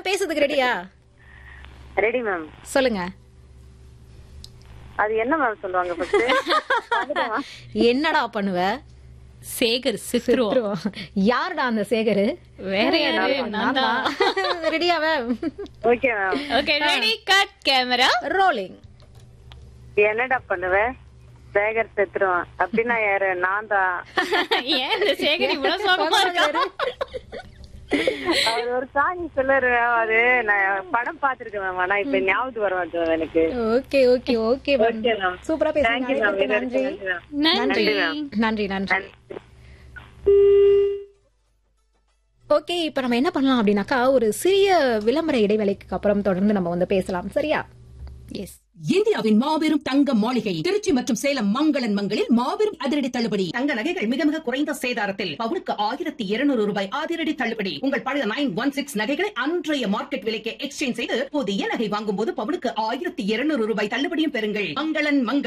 Ma'am பேசுறதுக்கு ரெடியா ready ma'am சொல்லுங்க அது என்ன மேம் சொல்லுவாங்க ஃபர்ஸ்ட் என்னடா பண்ணுவ சேகர் சித்ருவோம் யாருடா அந்த சேகரு வேற யாரு நான் தான் ரெடியா ma'am okay ma'am okay ready cut camera rolling என்னடா பண்ணுவ சேகர் செத்துருவான் அப்படின்னா யாரு நான் தான் ஏன் இந்த சேகர் இவ்வளவு சோகமா இருக்கா அவர் ஒரு சாங் சொல்லுவாரு அது நான் படம் பாத்திருக்கேன் மேம் ஆனா இப்ப ஞாபகத்துக்கு வர மாட்டேன் எனக்கு okay okay okay ma'am Okay, ma'am. சூப்பரா Thank you, ma'am. பேசுறீங்க நன்றி நன்றி நன்றி நன்றி ஓகே இப்ப நம்ம என்ன பண்ணலாம் அப்படின்னாக்கா ஒரு சிறிய விளம்பர இடைவேளைக்கு அப்புறம் தொடர்ந்து நம்ம வந்து பேசலாம் சரியா எஸ் இந்தியாவின் மாபெரும் தங்க மாளிகை திருச்சி மற்றும் சேலம் மங்களன் மங்களில் மாபெரும் அதிரடி தள்ளுபடி தங்க நகைகள் மிக மிக குறைந்த சேதாரத்தில் பவுனுக்கு ஆயிரத்தி இருநூறு ரூபாய் அதிரடி தள்ளுபடி உங்கள் பழைய நைன் ஒன் சிக்ஸ் நகைகளை அன்றைய மார்க்கெட் விலைக்கு எக்ஸ்சேஞ்ச் செய்து புதிய நகை வாங்கும் போது பவுனுக்கு ஆயிரத்தி இருநூறு ரூபாய் தள்ளுபடியும் பெறுங்கள் மங்களன் மங்கள்